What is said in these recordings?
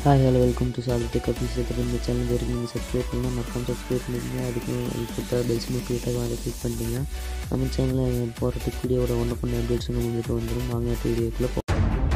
hi hello welcome to Sali tech Abhishek இந்த channel வரைக்கும் நீங்கள் சப்ஸ்கிரைப் பண்ணால் மறக்காம சப்ஸ்கிரைப் பண்ணிக்கங்க அதுக்கு கொடுத்த பெல் சிம்பிள் கிளிக்காக அதை கிளிக் பண்ணிட்டீங்கன்னா நம்ம சேனலில் போகிறதுக்கு வீடியோட ஒன்று கொண்டு அப்டேட்ஸ் உங்களுக்கு வந்துடும் வாங்க அடுத்த வீடியோக்குள்ளே போ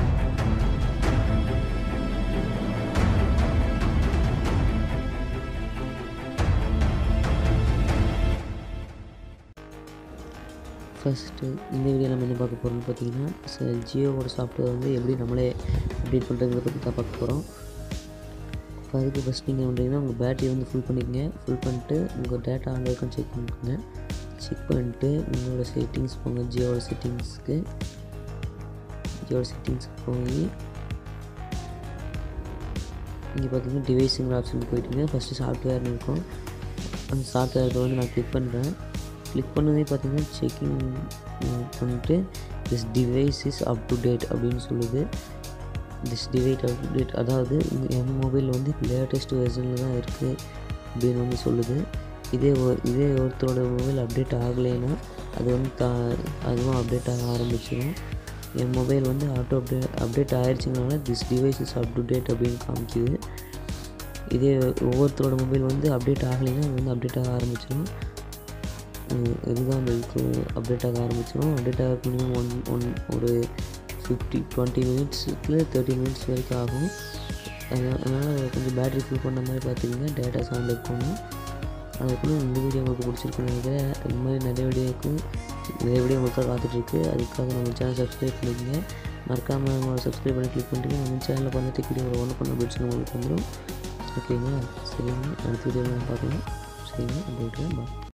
ஃபஸ்ட்டு இந்த வீடியோ நம்ம என்ன பார்க்க போகிறோம்னு பார்த்தீங்கன்னா ச- ஜியோவோட சாஃப்ட்வேர் வந்து எப்படி நம்மளே அப்டேட் பண்ணுறதுங்கிறத பற்றி தான் பார்க்க போகிறோம் இப்போ அதுக்கு ஃபஸ்ட் நீங்கள் பண்ணுறீங்கன்னா உங்கள் பேட்டரி வந்து ஃபுல் பண்ணிக்கங்க ஃபுல் பண்ணிட்டு உங்கள் டேட்டா ஆன் இருக்கான்னு செக் பண்ணிக்கோங்க செக் பண்ணிட்டு உங்களோட செட்டிங்ஸ் போங்க ஜியோட செட்டிங்ஸ்க்கு ஜியோட செட்டிங்ஸ்க்கு போய் இங்கே பார்த்தீங்கன்னா டிவைஸுங்கிற ஆப்ஷன் போயிட்டுங்க ஃபஸ்ட்டு சாஃப்ட்வேர்னு இருக்கும் அந்த சாஃப்ட்வேர் வந்து நான் கிளிக் பண்ணுறேன் கிளிக் பண்ணதே பார்த்தீங்கன்னா செக்கிங் பண்ணிட்டு this device is up to date அப்படின்னு சொல்லுது this device up to date அதாவது இந்த- என் மொபைல் வந்து லேட்டஸ்ட் வெர்ஷனில் தான் இருக்குது அப்படின்னு வந்து சொல்லுது இதே ஒரு- இதே ஒருத்தரோட மொபைல் அப்டேட் ஆகலைன்னா அது வந்து தா அதுவும் அப்டேட் ஆக ஆரம்பிச்சிடும் என் மொபைல் வந்து ஆட்டோ அப்டேட் அப்டேட் ஆயிடுச்சுனால this device is up to date அப்படின்னு காமிக்குது இதே ஒவ்வொருத்தரோட மொபைல் வந்து அப்டேட் ஆகலைன்னா அது வந்து அப்டேட் ஆக ஆரம்பிச்சிடும் உம் இதுதான் அந்த இதுக்கு அப்டேட் ஆக ஆரம்பிச்சிடும் அப்டேட் ஆக மினிமம் ஒன் ஒன் ஒரு ஃபிஃப்டி டுவெண்ட்டி மினிட்ஸுக்கு தேர்ட்டி மினிட்ஸ் வரைக்கும் ஆகும் அதனால் கொஞ்சம் பேட்டரி ஃபுல் பண்ண மாதிரி பார்த்துக்கிங்க டேட்டா சவுண்ட் இருக்கணும் அதுக்குள்ள இந்த வீடியோ உங்களுக்கு பிடிச்சிருக்குன்னு நினைக்கிறேன் இந்த மாதிரி நிறைய வீடியோ இருக்குது நிறைய வீடியோ உங்களுக்காக காத்துட்ருக்கு அதுக்காக நம்ம சேனல் சப்ஸ்கிரைப் பண்ணிக்கங்க மறக்காமல் நம்ம சப்ஸ்கிரைப் பண்ணி கிளிக் பண்ணிட்டு நம்ம சேனலில் பண்ணிட்டு வீடியோ ஒன்று பண்ண பிடிச்சி உங்களுக்கு வந்துடும் ஓகேங்களா சரிங்க அடுத்த வீடியோவில் பார்க்கலாம் சரிங்க அப்படி விட்டுறேன் பா